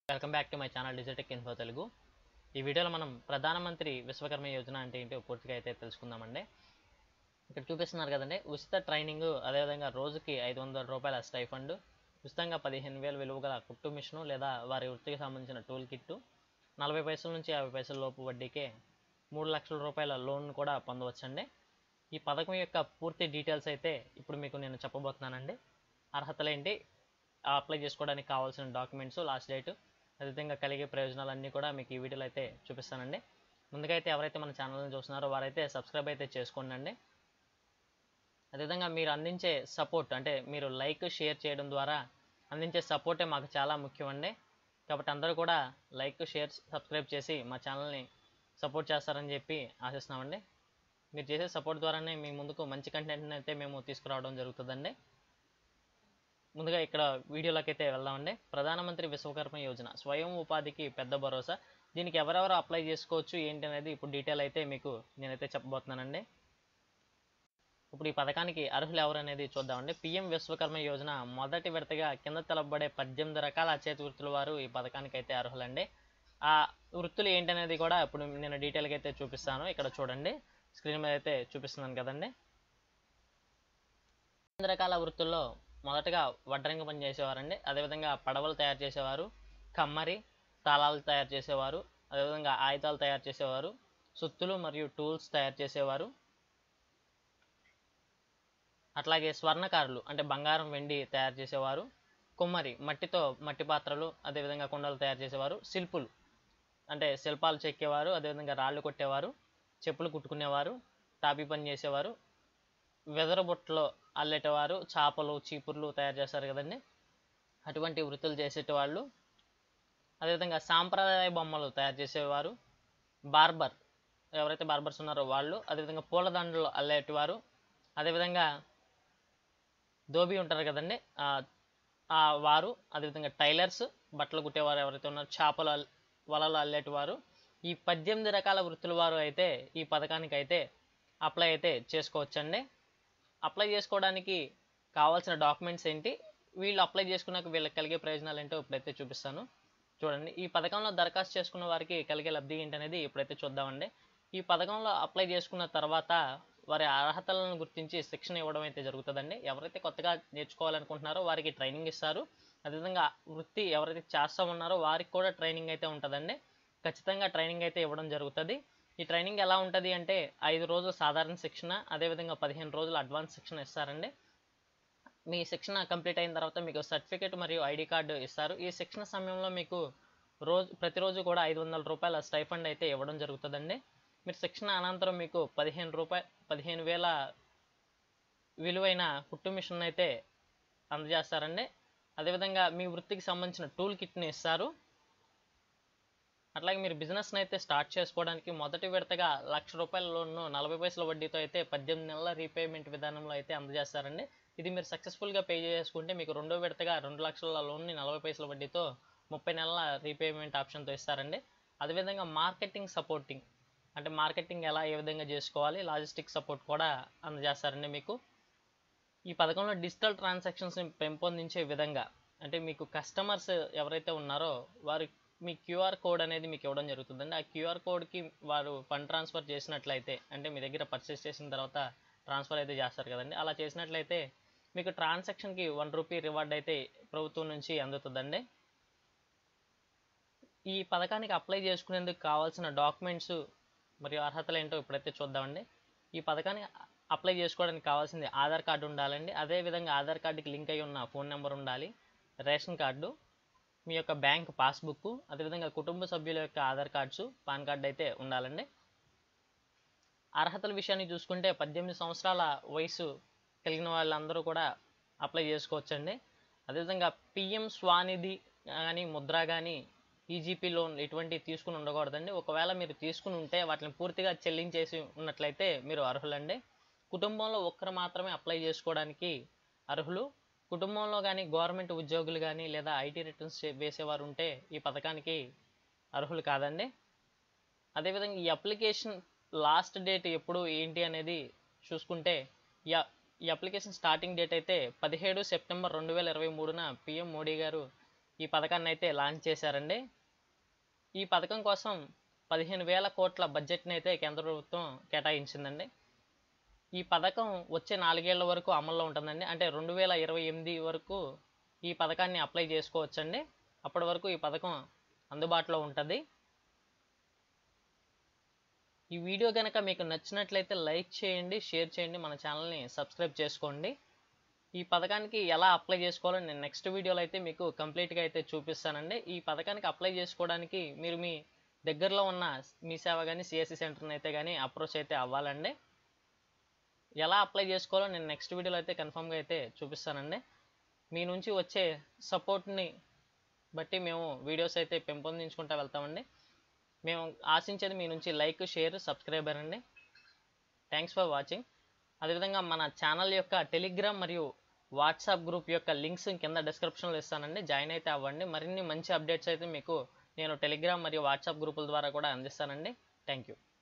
welcome back to my channel Digitech info Telugu ఈ వీడియోలో మనం ప్రధానమంత్రి విశ్వకర్మ యోజన అంటే ఏంటో పూర్తిగా అయితే తెలుసుకుందామండి ఇక్కడ చూపిస్తున్నారు కదండి ఉచిత ట్రైనింగ్ అదేవిధంగా రోజుకి ఐదు వందల రూపాయల స్టైఫండ్ ఉచితంగా పదిహేను వేలు విలువ గల కుట్టు మిషను లేదా వారి వృత్తికి సంబంధించిన టూల్ కిట్టు నలభై పైసల నుంచి యాభై పైసల లోపు వడ్డీకే మూడు లక్షల రూపాయల లోన్ కూడా పొందవచ్చండి ఈ పథకం యొక్క పూర్తి డీటెయిల్స్ అయితే ఇప్పుడు మీకు నేను చెప్పబోతున్నానండి అర్హతలేంటి అప్లై చేసుకోవడానికి కావాల్సిన డాక్యుమెంట్స్ లాస్ట్ డేట్ అదేవిధంగా కలిగే ప్రయోజనాలన్నీ కూడా మీకు ఈ వీడియోలో అయితే చూపిస్తానండి ముందుగా అయితే ఎవరైతే మన ఛానల్ని చూస్తున్నారో వారైతే సబ్స్క్రైబ్ అయితే చేసుకోండి అండి అదేవిధంగా మీరు అందించే సపోర్ట్ అంటే మీరు లైక్ షేర్ చేయడం ద్వారా అందించే సపోర్టే మాకు చాలా ముఖ్యం అండి కాబట్టి అందరూ కూడా లైక్ షేర్ సబ్స్క్రైబ్ చేసి మా ఛానల్ని సపోర్ట్ చేస్తారని చెప్పి ఆశిస్తున్నామండి మీరు చేసే సపోర్ట్ ద్వారానే మీ ముందుకు మంచి కంటెంట్ని అయితే మేము తీసుకురావడం జరుగుతుందండి ముందుగా ఇక్కడ వీడియోలోకి అయితే వెళ్దామండి ప్రధానమంత్రి విశ్వకర్మ యోజన స్వయం ఉపాధికి పెద్ద భరోసా దీనికి ఎవరెవరు అప్లై చేసుకోవచ్చు ఏంటి అనేది ఇప్పుడు డీటెయిల్ అయితే మీకు నేనైతే చెప్పబోతున్నానండి ఇప్పుడు ఈ పథకానికి అర్హులు ఎవరు అనేది చూద్దామండి పిఎం విశ్వకర్మ యోజన మొదటి విడతగా కింద తెలపబడే పద్దెనిమిది రకాల చేతి వృత్తుల వారు ఈ పథకానికి అయితే అర్హులండి ఆ వృత్తులు ఏంటనేది కూడా ఇప్పుడు నేను డీటెయిల్గా అయితే చూపిస్తాను ఇక్కడ చూడండి స్క్రీన్ మీద అయితే చూపిస్తున్నాను కదండి ఎనిమిది రకాల వృత్తుల్లో మొదటగా వడ్రంగి పని చేసేవారండి అదేవిధంగా పడవలు తయారు చేసేవారు కమ్మరి తాళాలు తయారు చేసేవారు అదేవిధంగా ఆయుధాలు తయారు చేసేవారు సుత్తులు మరియు టూల్స్ తయారు చేసేవారు అట్లాగే స్వర్ణకారులు అంటే బంగారం వెండి తయారు చేసేవారు కుమ్మరి మట్టితో మట్టి పాత్రలు అదేవిధంగా కుండలు తయారు చేసేవారు శిల్పులు అంటే శిల్పాలు చెక్కేవారు అదేవిధంగా రాళ్ళు కొట్టేవారు చెప్పులు కుట్టుకునేవారు టాపీ పని చేసేవారు వెదర బుట్టలో అల్లేటవారు చేపలు చీపుర్లు తయారు చేస్తారు కదండి అటువంటి వృత్తులు చేసేటవాళ్ళు అదేవిధంగా సాంప్రదాయ బొమ్మలు తయారు చేసేవారు బార్బర్ ఎవరైతే బార్బర్స్ ఉన్నారో వాళ్ళు అదేవిధంగా పూలదండలు అల్లేటివారు అదేవిధంగా దోబి ఉంటారు కదండి ఆ, ఆ వారు అదేవిధంగా టైలర్స్ బట్టలు కుట్టేవారు ఎవరైతే ఉన్నారో చేపలు అల్- వలలు అల్లేటివారు ఈ పద్దెనిమిది రకాల వృత్తుల వారు అయితే ఈ పథకానికి అయితే అప్లై అయితే చేసుకోవచ్చండి అప్లై చేసుకోవడానికి కావాల్సిన డాక్యుమెంట్స్ ఏంటి వీళ్ళు అప్లై చేసుకున్నాక వీళ్ళకి కలిగే ప్రయోజనాలు ఏంటో ఇప్పుడైతే చూపిస్తాను చూడండి ఈ పథకంలో దరఖాస్తు చేసుకున్న వారికి కలిగే లబ్ధి ఏంటనేది ఇప్పుడైతే చూద్దామండి ఈ పథకంలో అప్లై చేసుకున్న తర్వాత వారి అర్హతలను గుర్తించి శిక్షణ ఇవ్వడం అయితే జరుగుతుందండి ఎవరైతే కొత్తగా నేర్చుకోవాలనుకుంటున్నారో వారికి ట్రైనింగ్ ఇస్తారు అదేవిధంగా వృత్తి ఎవరైతే చేస్తూ ఉన్నారో వారికి కూడా ట్రైనింగ్ అయితే ఉంటుందండి ఖచ్చితంగా ట్రైనింగ్ అయితే ఇవ్వడం జరుగుతుంది ఈ ట్రైనింగ్ ఎలా ఉంటుంది అంటే ఐదు రోజులు సాధారణ శిక్షణ అదేవిధంగా పదిహేను రోజులు అడ్వాన్స్ శిక్షణ ఇస్తారండి మీ శిక్షణ కంప్లీట్ అయిన తర్వాత మీకు సర్టిఫికేట్ మరియు ఐడి కార్డు ఇస్తారు ఈ శిక్షణ సమయంలో మీకు రోజు ప్రతిరోజు కూడా ఐదు వందల రూపాయల స్టైఫండ్ అయితే ఇవ్వడం జరుగుతుందండి మీరు శిక్షణ అనంతరం మీకు పదిహేను రూపాయ పదిహేను వేల విలువైన కుట్టు మిషన్ అయితే అందజేస్తారండి అదేవిధంగా మీ వృత్తికి సంబంధించిన టూల్ కిట్ని ఇస్తారు అట్లాగే మీరు బిజినెస్ని అయితే స్టార్ట్ చేసుకోవడానికి మొదటి విడతగా లక్ష రూపాయల లోన్ను నలభై పైసల వడ్డీతో అయితే పద్దెనిమిది నెలల రీపేమెంట్ విధానంలో అయితే అందజేస్తారండి ఇది మీరు సక్సెస్ఫుల్గా పే చేసుకుంటే మీకు రెండో విడతగా రెండు లక్షల లోన్ని నలభై పైసల వడ్డీతో ముప్పై నెలల రీపేమెంట్ ఆప్షన్తో ఇస్తారండి అదేవిధంగా మార్కెటింగ్ సపోర్టింగ్ అంటే మార్కెటింగ్ ఎలా ఏ విధంగా చేసుకోవాలి లాజిస్టిక్ సపోర్ట్ కూడా అందజేస్తారండి మీకు ఈ పథకంలో డిజిటల్ ట్రాన్సాక్షన్స్ని పెంపొందించే విధంగా అంటే మీకు కస్టమర్స్ ఎవరైతే ఉన్నారో వారి మీ క్యూఆర్ కోడ్ అనేది మీకు ఇవ్వడం జరుగుతుందండి ఆ క్యూఆర్ కోడ్కి వారు ఫండ్ ట్రాన్స్ఫర్ చేసినట్లయితే అంటే మీ దగ్గర పర్చేస్ చేసిన తర్వాత ట్రాన్స్ఫర్ అయితే చేస్తారు కదండి అలా చేసినట్లయితే మీకు ట్రాన్సాక్షన్కి వన్ రూపీ రివార్డ్ అయితే ప్రభుత్వం నుంచి అందుతుందండి ఈ పథకానికి అప్లై చేసుకునేందుకు కావాల్సిన డాక్యుమెంట్స్ మరియు అర్హతలు ఏంటో ఇప్పుడైతే చూద్దామండి ఈ పథకానికి అప్లై చేసుకోవడానికి కావాల్సింది ఆధార్ కార్డు ఉండాలండి అదేవిధంగా ఆధార్ కార్డుకి లింక్ అయి ఉన్న ఫోన్ నెంబర్ ఉండాలి రేషన్ కార్డు మీ యొక్క బ్యాంక్ పాస్బుక్ అదేవిధంగా కుటుంబ సభ్యుల యొక్క ఆధార్ కార్డ్స్ పాన్ కార్డు అయితే ఉండాలండి అర్హతల విషయాన్ని చూసుకుంటే పద్దెనిమిది సంవత్సరాల వయసు కలిగిన వాళ్ళందరూ కూడా అప్లై చేసుకోవచ్చండి అదేవిధంగా పిఎం స్వానిధి కానీ ముద్ర కానీ ఈజీపీ లోన్ ఇటువంటి తీసుకుని ఉండకూడదండి ఒకవేళ మీరు తీసుకుని ఉంటే వాటిని పూర్తిగా చెల్లించేసి ఉన్నట్లయితే మీరు అర్హులండి కుటుంబంలో ఒక్కరు మాత్రమే అప్లై చేసుకోవడానికి అర్హులు కుటుంబంలో కానీ గవర్నమెంట్ ఉద్యోగులు కానీ లేదా ఐటీ రిటర్న్స్ వేసేవారు ఉంటే ఈ పథకానికి అర్హులు కాదండి అదేవిధంగా ఈ అప్లికేషన్ లాస్ట్ డేట్ ఎప్పుడు ఏంటి అనేది చూసుకుంటే ఈ ఈ అప్లికేషన్ స్టార్టింగ్ డేట్ అయితే పదిహేడు సెప్టెంబర్ రెండు వేల ఇరవై మూడున పిఎం మోడీ గారు ఈ పథకాన్ని అయితే లాంచ్ చేశారండి ఈ పథకం కోసం పదిహేను వేల కోట్ల బడ్జెట్ని అయితే కేంద్ర ప్రభుత్వం కేటాయించిందండి ఈ పథకం వచ్చే నాలుగేళ్ల వరకు అమల్లో ఉంటుందండి అంటే రెండు వేల ఇరవై ఎనిమిది వరకు ఈ పథకాన్ని అప్లై చేసుకోవచ్చండి అప్పటి వరకు ఈ పథకం అందుబాటులో ఉంటుంది ఈ వీడియో కనుక మీకు నచ్చినట్లయితే లైక్ చేయండి షేర్ చేయండి మన ఛానల్ని సబ్స్క్రైబ్ చేసుకోండి ఈ పథకానికి ఎలా అప్లై చేసుకోవాలో నేను నెక్స్ట్ వీడియోలో అయితే మీకు కంప్లీట్గా అయితే చూపిస్తానండి ఈ పథకానికి అప్లై చేసుకోవడానికి మీరు మీ దగ్గరలో ఉన్న మీ సేవ కానీ సిఎస్సి సెంటర్ని అయితే కానీ అప్రోచ్ అయితే అవ్వాలండి ఎలా అప్లై చేసుకోవాలో నేను నెక్స్ట్ వీడియోలో అయితే కన్ఫామ్గా అయితే చూపిస్తానండి మీ నుంచి వచ్చే సపోర్ట్ని బట్టి మేము వీడియోస్ అయితే పెంపొందించుకుంటూ వెళ్తామండి మేము ఆశించేది మీ నుంచి లైక్ షేర్ సబ్స్క్రైబర్ అండి థ్యాంక్స్ ఫర్ వాచింగ్ అదేవిధంగా మన ఛానల్ యొక్క టెలిగ్రామ్ మరియు వాట్సాప్ గ్రూప్ యొక్క లింక్స్ కింద డిస్క్రిప్షన్లో ఇస్తానండి జాయిన్ అయితే అవ్వండి మరిన్ని మంచి అప్డేట్స్ అయితే మీకు నేను టెలిగ్రామ్ మరియు వాట్సాప్ గ్రూపుల ద్వారా కూడా అందిస్తానండి థ్యాంక్ యూ